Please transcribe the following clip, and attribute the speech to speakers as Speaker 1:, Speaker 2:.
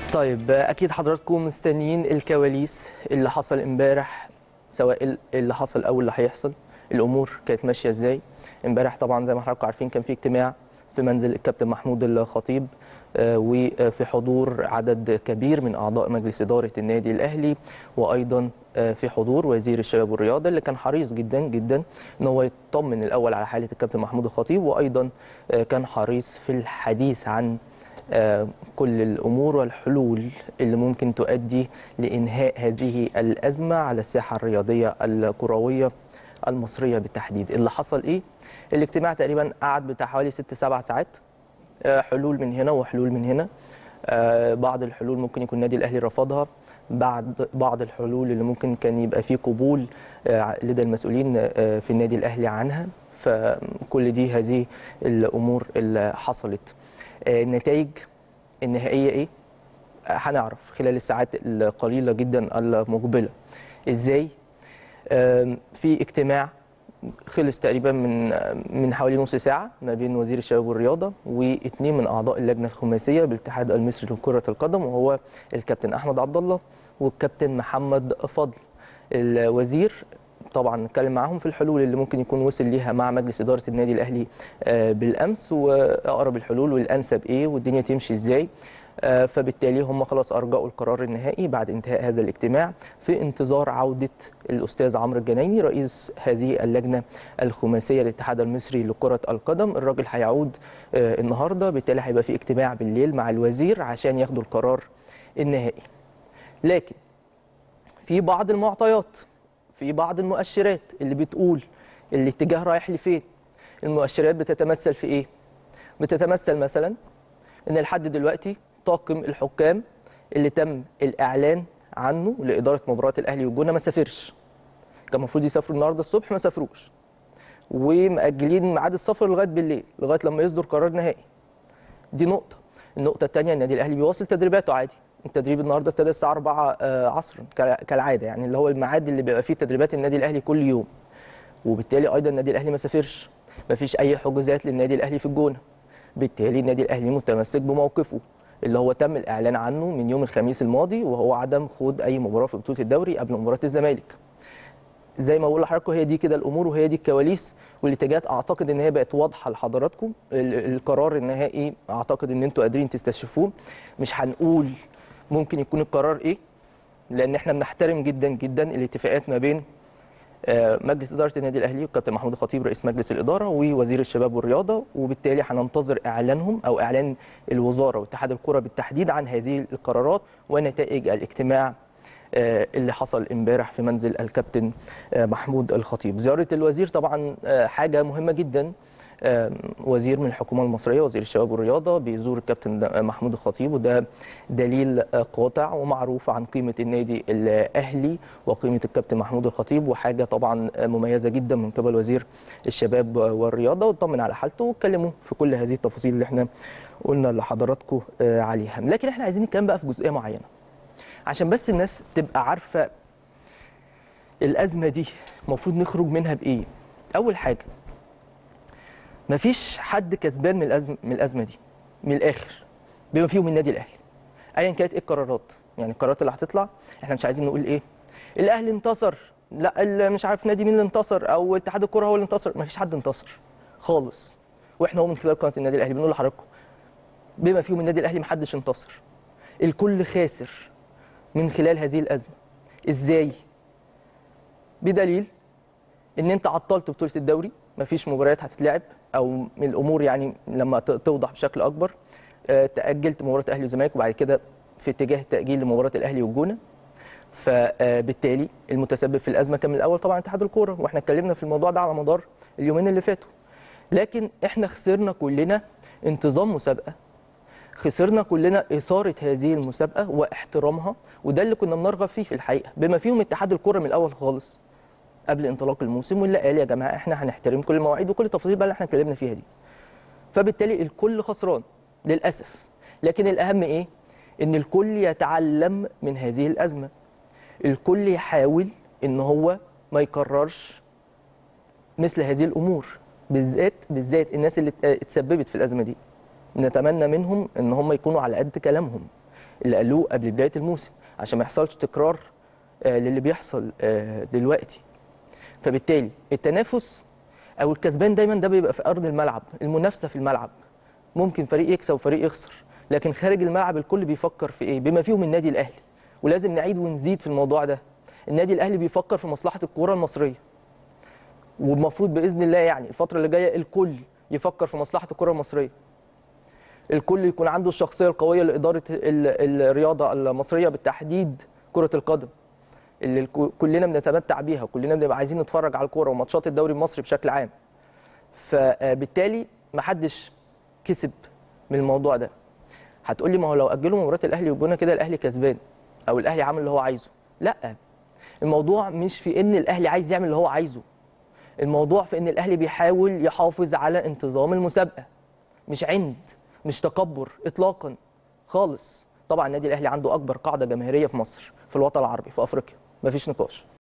Speaker 1: طيب اكيد حضراتكم مستنيين الكواليس اللي حصل امبارح سواء اللي حصل او اللي هيحصل الامور كانت ماشيه ازاي امبارح طبعا زي ما حضراتكم عارفين كان في اجتماع في منزل الكابتن محمود الخطيب آه، وفي حضور عدد كبير من اعضاء مجلس اداره النادي الاهلي وايضا آه، في حضور وزير الشباب والرياضه اللي كان حريص جدا جدا ان هو يطمن الاول على حاله الكابتن محمود الخطيب وايضا آه، كان حريص في الحديث عن آه، كل الامور والحلول اللي ممكن تؤدي لانهاء هذه الازمه على الساحه الرياضيه الكرويه المصريه بالتحديد اللي حصل ايه الاجتماع تقريبا قعد بتاع حوالي 6 7 ساعات آه، حلول من هنا وحلول من هنا آه، بعض الحلول ممكن يكون النادي الاهلي رفضها بعد بعض الحلول اللي ممكن كان يبقى فيه قبول آه، لدى المسؤولين آه، في النادي الاهلي عنها فكل دي هذه الامور اللي حصلت آه، النتائج النهائيه ايه آه، هنعرف خلال الساعات القليله جدا المقبله ازاي آم، في اجتماع خلص تقريبا من من حوالي نص ساعه ما بين وزير الشباب والرياضه واثنين من اعضاء اللجنه الخماسيه بالاتحاد المصري لكره القدم وهو الكابتن احمد عبد الله والكابتن محمد فضل الوزير طبعا نتكلم معاهم في الحلول اللي ممكن يكون وصل ليها مع مجلس اداره النادي الاهلي آه، بالامس واقرب الحلول والانسب ايه والدنيا تمشي ازاي آه، فبالتالي هم خلاص ارجعوا القرار النهائي بعد انتهاء هذا الاجتماع في انتظار عوده الاستاذ عمرو الجنايني رئيس هذه اللجنه الخماسيه للاتحاد المصري لكره القدم الراجل هيعود آه، النهارده بالتالي هيبقى في اجتماع بالليل مع الوزير عشان ياخدوا القرار النهائي لكن في بعض المعطيات في بعض المؤشرات اللي بتقول الاتجاه رايح لفين المؤشرات بتتمثل في ايه بتتمثل مثلا ان لحد دلوقتي طاقم الحكام اللي تم الاعلان عنه لاداره مباراه الاهلي والجونه ما سافرش كان المفروض يسافروا النهارده الصبح ما سافروش ومأجلين ميعاد السفر لغايه بالليل لغايه لما يصدر قرار نهائي دي نقطه النقطه الثانيه النادي الاهلي بيواصل تدريباته عادي التدريب النهارده ابتدى الساعه 4 آه، عصرا كا- كالعاده يعني اللي هو الميعاد اللي بيبقى فيه تدريبات النادي الاهلي كل يوم وبالتالي ايضا النادي الاهلي ما سافرش ما فيش اي حجوزات للنادي الاهلي في الجونه بالتالي النادي الاهلي متمسك بموقفه اللي هو تم الاعلان عنه من يوم الخميس الماضي وهو عدم خوض اي مباراه في بطوله الدوري قبل مباراه الزمالك زي ما بقول لحضراتكم هي دي كده الامور وهي دي الكواليس والاتجاهات اعتقد ان هي بقت واضحه لحضراتكم ال- القرار النهائي اعتقد ان انتوا قادرين تستشفوه مش هنقول ممكن يكون القرار ايه لان احنا بنحترم جدا جدا الاتفاقات ما بين آه، مجلس اداره النادي الاهلي والكابتن محمود الخطيب رئيس مجلس الاداره ووزير الشباب والرياضه وبالتالي هننتظر اعلانهم او اعلان الوزاره واتحاد الكره بالتحديد عن هذه القرارات ونتائج الاجتماع آه، اللي حصل امبارح في منزل الكابتن آه، محمود الخطيب زياره الوزير طبعا آه، حاجه مهمه جدا آه، وزير من الحكومه المصريه وزير الشباب والرياضه بيزور الكابتن محمود الخطيب وده دليل آه، قاطع ومعروف عن قيمه النادي الاهلي وقيمه الكابتن محمود الخطيب وحاجه طبعا آه، مميزه جدا من قبل وزير الشباب والرياضه واطمن على حالته واتكلموا في كل هذه التفاصيل اللي احنا قلنا لحضراتكم آه، عليها لكن احنا عايزين نتكلم بقى في جزئيه معينه عشان بس الناس تبقى عارفه الازمه دي المفروض نخرج منها بايه اول حاجه مفيش حد كسبان من الازمه من الازمه دي من الاخر بما فيهم النادي الاهلي ايا كانت ايه القرارات يعني القرارات اللي هتطلع احنا مش عايزين نقول ايه الاهلي انتصر لا ال- مش عارف نادي مين اللي انتصر او اتحاد الكره هو اللي انتصر مفيش حد انتصر خالص واحنا هو من خلال قناه النادي الاهلي بنقول لحضراتكم بما فيهم النادي الاهلي محدش انتصر الكل خاسر من خلال هذه الازمه ازاي بدليل ان انت عطلت بطوله الدوري مفيش مباريات هتتلعب او من الامور يعني لما ت- توضح بشكل اكبر آه، تاجلت مباراه الاهلي والزمالك وبعد كده في اتجاه التاجيل لمباراه الاهلي والجونه فبالتالي المتسبب في الازمه كان من الاول طبعا اتحاد الكوره واحنا اتكلمنا في الموضوع ده على مدار اليومين اللي فاتوا لكن احنا خسرنا كلنا انتظام مسابقه خسرنا كلنا إثارة هذه المسابقة واحترامها وده اللي كنا بنرغب فيه في الحقيقة بما فيهم اتحاد الكرة من الأول خالص قبل انطلاق الموسم واللي قال يا جماعة احنا هنحترم كل المواعيد وكل التفاصيل بقى اللي احنا اتكلمنا فيها دي فبالتالي الكل خسران للأسف لكن الأهم إيه؟ إن الكل يتعلم من هذه الأزمة الكل يحاول إن هو ما يكررش مثل هذه الأمور بالذات بالذات الناس اللي ات- اتسببت في الأزمة دي نتمنى منهم ان هم يكونوا على قد كلامهم اللي قالوه قبل بدايه الموسم عشان ما يحصلش تكرار آه، للي بيحصل آه، دلوقتي فبالتالي التنافس او الكسبان دايما ده بيبقى في ارض الملعب المنافسه في الملعب ممكن فريق يكسب وفريق يخسر لكن خارج الملعب الكل بيفكر في ايه بما فيهم النادي الاهلي ولازم نعيد ونزيد في الموضوع ده النادي الاهلي بيفكر في مصلحه الكوره المصريه والمفروض باذن الله يعني الفتره اللي جايه الكل يفكر في مصلحه الكره المصريه الكل يكون عنده الشخصيه القويه لاداره ال- الرياضه المصريه بالتحديد كره القدم اللي الكو- كلنا بنتمتع بيها وكلنا بنبقى عايزين نتفرج على الكوره وماتشات الدوري المصري بشكل عام فبالتالي محدش كسب من الموضوع ده هتقول لي ما هو لو اجلوا مباراه الاهلي والجونه كده الاهلي كسبان او الاهلي عامل اللي هو عايزه لا الموضوع مش في ان الاهلي عايز يعمل اللي هو عايزه الموضوع في ان الاهلي بيحاول يحافظ على انتظام المسابقه مش عند مش تكبر اطلاقا خالص طبعا النادي الاهلي عنده اكبر قاعده جماهيريه في مصر في الوطن العربي في افريقيا مفيش نقاش